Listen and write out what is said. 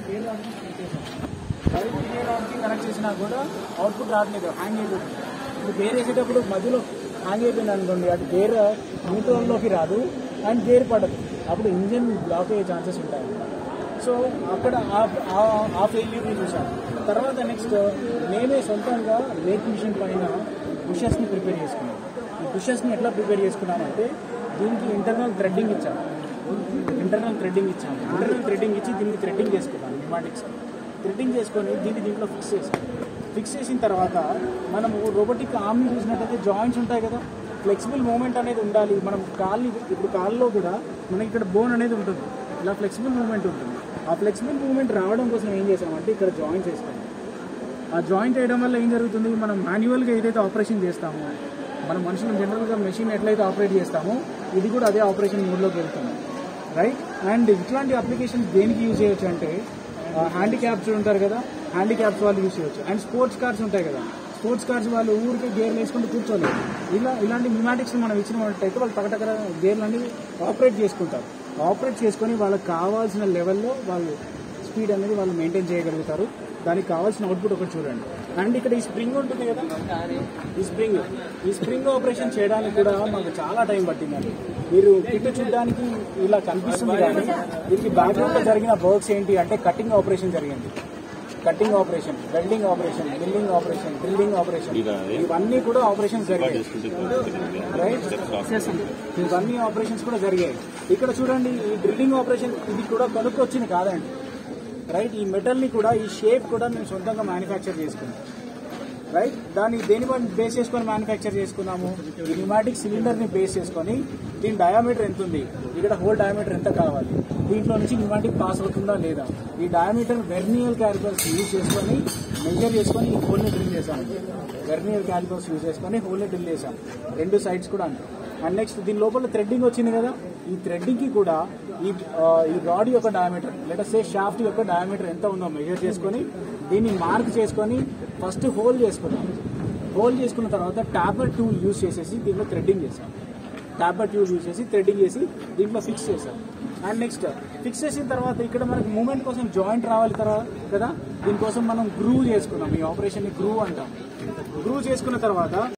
gear రాడ్కి connect చేసాం direct gear రాడ్కి కనెక్ట్ చేసినా కూడా అవుట్పుట్ రావట్లేదు హ్యాంగ్ అయిపోతుంది ఇప్పుడు గేర్ వేసేటప్పుడు మధ్యలో హ్యాంగ్ అయిపోయింది అనుకోండి అటు గేర్ న్యూట్రల్లోకి రాదు అండ్ గేర్ పడదు అప్పుడు ఇంజిన్ బ్లాక్ అయ్యే ఛాన్సెస్ ఉంటాయి సో అక్కడ ఆ- ఆ- ఆ ఫెయిల్యూర్ని చూసాను తర్వాత నెక్స్ట్ మేమే సొంతంగా లేక్ మిషన్ పైన బుషెస్ని ప్రిపేర్ చేసుకున్నాం ఈ బుషెస్ని ఎట్లా ప్రిపేర్ చేసుకున్నామంటే దీనికి ఇంటర్నల్ థ్రెడ్డింగ్ ఇచ్చాము ఇంటర్నల్ థ్రెడ్డింగ్ ఇచ్చాము ఇంటర్నల్ థ్రెడ్డింగ్ ఇచ్చి దీనికి థ్రెడ్డింగ్ చేసుకున్నాం న్యూమాటిక్స్ థ్రెడ్డింగ్ చేసుకొని దీన్ని దీంట్లో ఫిక్స్ చేసాం ఫిక్స్ చేసిన తర్వాత మనము రోబోటిక్ ఆర్మ్ని చూసినట్టయితే జాయింట్స్ ఉంటాయి కదా ఫ్లెక్సిబుల్ మూమెంట్ అనేది ఉండాలి మనం కాల్ని ఇప్పుడు కాల్లో కూడా మనకి ఇక్కడ బోన్ అనేది ఉంటుంది ఇలా ఫ్లెక్సిబుల్ మూమెంట్ ఉంటుంది ఆ ఫ్లెక్సిబుల్ మూమెంట్ రావడం కోసం ఏం చేసామంటే ఇక్కడ జాయింట్ వేస్తాం ఆ జాయింట్ వేయడం వల్ల ఏం జరుగుతుంది మనం మాన్యువల్గా ఏదైతే ఆపరేషన్ చేస్తామో మన మనుషులు జనరల్గా మెషిన్ ఎట్లయితే ఆపరేట్ చేస్తామో ఇది కూడా అదే ఆపరేషన్ మోడ్లోకి వెళ్తుంది రైట్ అండ్ ఇట్లాంటి అప్లికేషన్స్ దేనికి యూజ్ చేయొచ్చు అంటే హ్యాండిక్యాప్స్ ఉంటారు కదా హ్యాండిక్యాప్స్ వాళ్ళు యూజ్ చేయొచ్చు అండ్ స్పోర్ట్స్ కార్స్ ఉంటాయి కదా స్పోర్ట్స్ కార్స్ వాళ్ళు ఊరికి గేర్లు వేసుకుంటూ కూర్చోలేరు ఇలా ఇలాంటి న్యూమాటిక్స్ మనం ఇచ్చినట్టయితే వాళ్ళు టకటకర గేర్లు అనేవి ఆపరేట్ చేసుకుంటారు ఆపరేట్ చేసుకొని వాళ్ళకి కావాల్సిన లెవెల్లో వాళ్ళు స్పీడ్ అనేది వాళ్ళు మెయింటైన్ చేయగలుగుతారు దానికి కావాల్సిన అవుట్పుట్ ఒకటి చూడండి అండ్ ఇక్కడ ఈ స్ప్రింగ్ ఉంటుంది కదా ఈ స్ప్రింగ్ ఈ స్ప్రింగ్ ఆపరేషన్ చేయడానికి కూడా మాకు చాలా టైం పట్టిందండి మీరు కిట్ చూడడానికి ఇలా కనిపిస్తుంది కానీ దీనికి బ్యాక్గ్రౌండ్ లో జరిగిన వర్క్స్ ఏంటి అంటే కటింగ్ ఆపరేషన్ జరిగింది cutting operation welding operation building operation drilling operation ఇవన్నీ కూడా ఆపరేషన్స్ జరిగాయి రైట్ ఇవన్నీ ఆపరేషన్స్ కూడా జరిగాయి ఇక్కడ చూడండి ఈ డ్రిల్లింగ్ ఆపరేషన్ ఇది కూడా కొనుక్కొచ్చింది కాదండి రైట్ ఈ మెటల్ ని కూడా ఈ షేప్ కూడా మేము సొంతంగా మ్యానుఫ్యాక్చర్ చేసుకున్నాం రైట్ దాన్ని దేని బేస్ చేసుకొని మ్యానుఫ్యాక్చర్ చేసుకున్నాము ఈ న్యూమాటిక్ సిలిండర్ ని బేస్ చేసుకొని దీని డయామీటర్ ఎంత ఉంది ఇక్కడ హోల్ డయామీటర్ ఎంత కావాలి దీంట్లో నుంచి న్యూమాటిక్ పాస్ అవుతుందా లేదా ఈ డయామీటర్ వెర్నియల్ క్యాలికల్స్ యూజ్ చేసుకొని మెజర్ చేసుకొని ఈ హోల్ ని డ్రిల్ చేశాము వెర్నియల్ క్యాలికల్స్ యూజ్ చేసుకొని హోల్ ని డ్రిల్ చేశాం రెండు సైడ్స్ కూడా అంతే అండ్ నెక్స్ట్ దీని లోపల థ్రెడ్డింగ్ వచ్చింది కదా ఈ థ్రెడ్డింగ్ కి కూడా ఈ ఆ, ఈ రాడ్ యొక్క డయామీటర్ లేదా సే షాఫ్ట్ యొక్క డయామీటర్ ఎంత ఉందో మెజర్ చేసుకొని దీన్ని మార్క్ చేసుకొని ఫస్ట్ హోల్ చేసుకున్నాం హోల్ చేసుకున్న తర్వాత టాపర్ టూల్ యూజ్ చేసేసి దీంట్లో థ్రెడ్డింగ్ చేసాం టాపర్ ట్యూబ్ యూజ్ చేసి థ్రెడ్డింగ్ చేసి దీంట్లో ఫిక్స్ చేసాం అండ్ నెక్స్ట్ ఫిక్స్ చేసిన తర్వాత ఇక్కడ మనకి మూమెంట్ కోసం జాయింట్ రావాలి తర్వాత కదా దీనికోసం మనం గ్రూ చేసుకున్నాం ఈ ఆపరేషన్ ని గ్రూ అంటాం గ్రూ చేసుకున్న తర్వాత